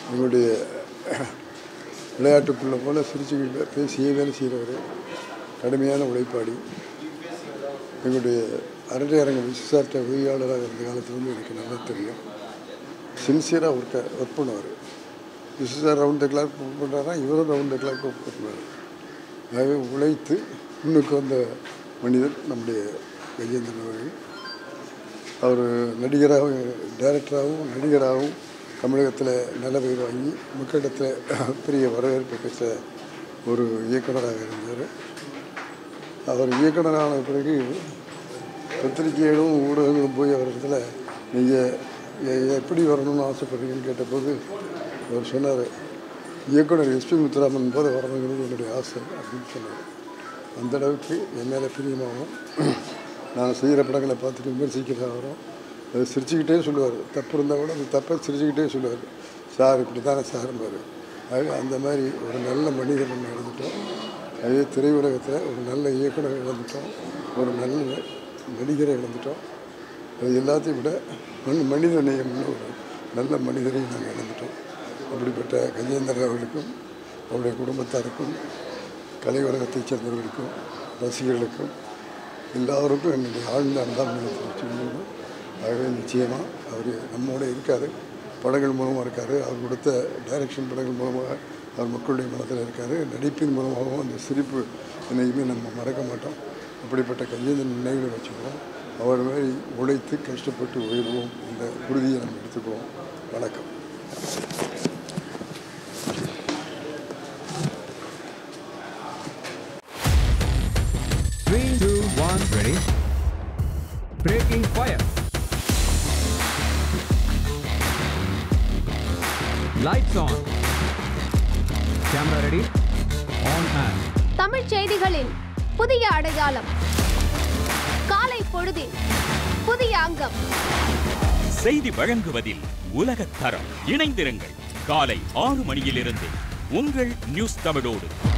எங்களுடைய விளையாட்டுக்குள்ள போல சிரிச்சுக்கிட்டு பேசியே வேலை செய்கிறவர் கடுமையான உழைப்பாளி எங்களுடைய அரட்டை அரங்க விசாரிட்ட உதவியாளராக இருந்த காலத்துலேருந்து எனக்கு நல்லா தெரியும் சின்சியராக ஒர்க்க ஒர்க் பண்ணுவார் விசிசார் ரவுண்ட் த கிளாக் ஒர்க் பண்ணுறாருனா இவரும் ரவுண்ட் த கிளாக் ஒர்க் பண்ணுவார் ஆகவே உழைத்து முன்னுக்கு வந்த மனிதர் நம்முடைய கஜேந்திரன் அவர்கள் அவர் நடிகராகவும் டைரக்டராகவும் நடிகராகவும் தமிழகத்தில் நல்ல பேர் வாங்கி மக்களிடத்தில் பெரிய வரவேற்பு பெற்ற ஒரு இயக்குனராக இருந்தார் அவர் இயக்குனரான பிறகு பத்திரிகைகளும் ஊடகங்களும் போய் அவர் இடத்துல நீங்கள் எப்படி வரணும்னு ஆசைப்படுறீங்கன்னு கேட்டபோது அவர் சொன்னார் இயக்குனர் எஸ்பி முத்துராமன் போல வரணுங்கிறது என்னுடைய ஆசை அப்படின்னு சொன்னார் அந்த அளவுக்கு என் மேலே பிரியமாகவும் நான் செய்கிற படங்களை பார்த்துட்டு விமர்சிக்கிறதாகவும் அதை சிரிச்சுக்கிட்டே சொல்லுவார் தப்பு இருந்தால் கூட அந்த தப்பை சிரிச்சுக்கிட்டே சொல்லுவார் சார் இப்படி தானே சார்பார் ஆக அந்த மாதிரி ஒரு நல்ல மனிதன் நம்ம இழந்துட்டோம் அதே திரையுலகத்தில் ஒரு நல்ல இயக்குனர் இழந்துட்டோம் ஒரு நல்ல நடிகரை இழந்துட்டோம் அது எல்லாத்தையும் விட மண் மனித நேயம்னு ஒரு நல்ல மனிதரை நாங்கள் இழந்துட்டோம் அப்படிப்பட்ட கஜேந்திரன் அவர்களுக்கும் அவருடைய குடும்பத்தாருக்கும் கலை உலகத்தைச் சேர்ந்தவர்களுக்கும் ரசிகர்களுக்கும் எல்லாருக்கும் என்னுடைய ஆழ்ந்த அன்பான்மையை தெரிவிச்சுக்கணும் ஆகவே நிச்சயமாக அவர் நம்மோட இருக்கார் படங்கள் மூலமாக இருக்கார் அவர் கொடுத்த டைரக்ஷன் படங்கள் மூலமாக அவர் மக்களுடைய மனத்தில் இருக்கார் நடிப்பின் மூலமாகவும் அந்த சிரிப்பு என்னைக்குமே நம்ம மறக்க மாட்டோம் அப்படிப்பட்ட கையேந்திரன் நினைவில் வச்சுக்குவோம் அவர் மாதிரி உழைத்து கஷ்டப்பட்டு உயர்வோம் என்ற உறுதியை நம்ம எடுத்துக்குவோம் வணக்கம் Three, two, one, ready. Breaking fire. Lights on. Camera ready. On and. Tamil செய்திகளின் புதிய அடையாளம் காலை பொழுதின் புதிய அங்கம் செய்தி வழங்குவதில் உலகத் தரம் இணைந்திருங்கள் காலை ஆறு மணியிலிருந்து உங்கள் நியூஸ் தமிழோடு